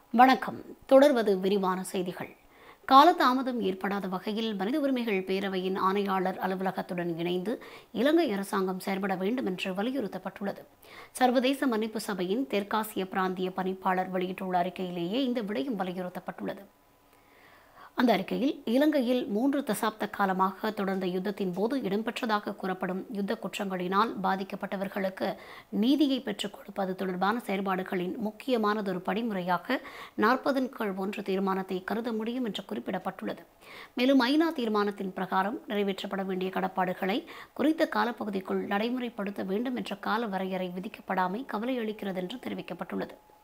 வணக்கம் தொடர்வது விரிவான செய்திகள் காலதாமதம் ஏற்படாத வகையில் மனித உரிமைகள் பேரவையின் ஆணையாளர் அலுவலகத்துடன் இணைந்து இலங்கை அரசாங்கம் செயல்பட வேண்டும் என்று வலியுறுத்தப்பட்டுள்ளது சர்வதேச மன்னிப்பு சபையின் தெற்காசிய பிராந்திய பணிப்பாளர் வெளியிட்டுள்ள அறிக்கையிலேயே இந்த விடயம் வலியுறுத்தப்பட்டுள்ளது அந்த அறிக்கையில் இலங்கையில் மூன்று தசாப்த காலமாக தொடர்ந்த யுத்தத்தின் போது இடம்பெற்றதாக கூறப்படும் யுத்த குற்றங்களினால் பாதிக்கப்பட்டவர்களுக்கு நீதியை பெற்றுக் கொடுப்பது தொடர்பான செயல்பாடுகளின் முக்கியமானதொரு படிமுறையாக நாற்பதன் கீழ் ஒன்று தீர்மானத்தை கருத முடியும் என்று குறிப்பிடப்பட்டுள்ளது மேலும் ஐநா தீர்மானத்தின் பிரகாரம் நிறைவேற்றப்பட வேண்டிய கடப்பாடுகளை குறித்த காலப்பகுதிக்குள் நடைமுறைப்படுத்த வேண்டும் என்ற கால வரையறை விதிக்கப்படாமை கவலையளிக்கிறது என்று தெரிவிக்கப்பட்டுள்ளது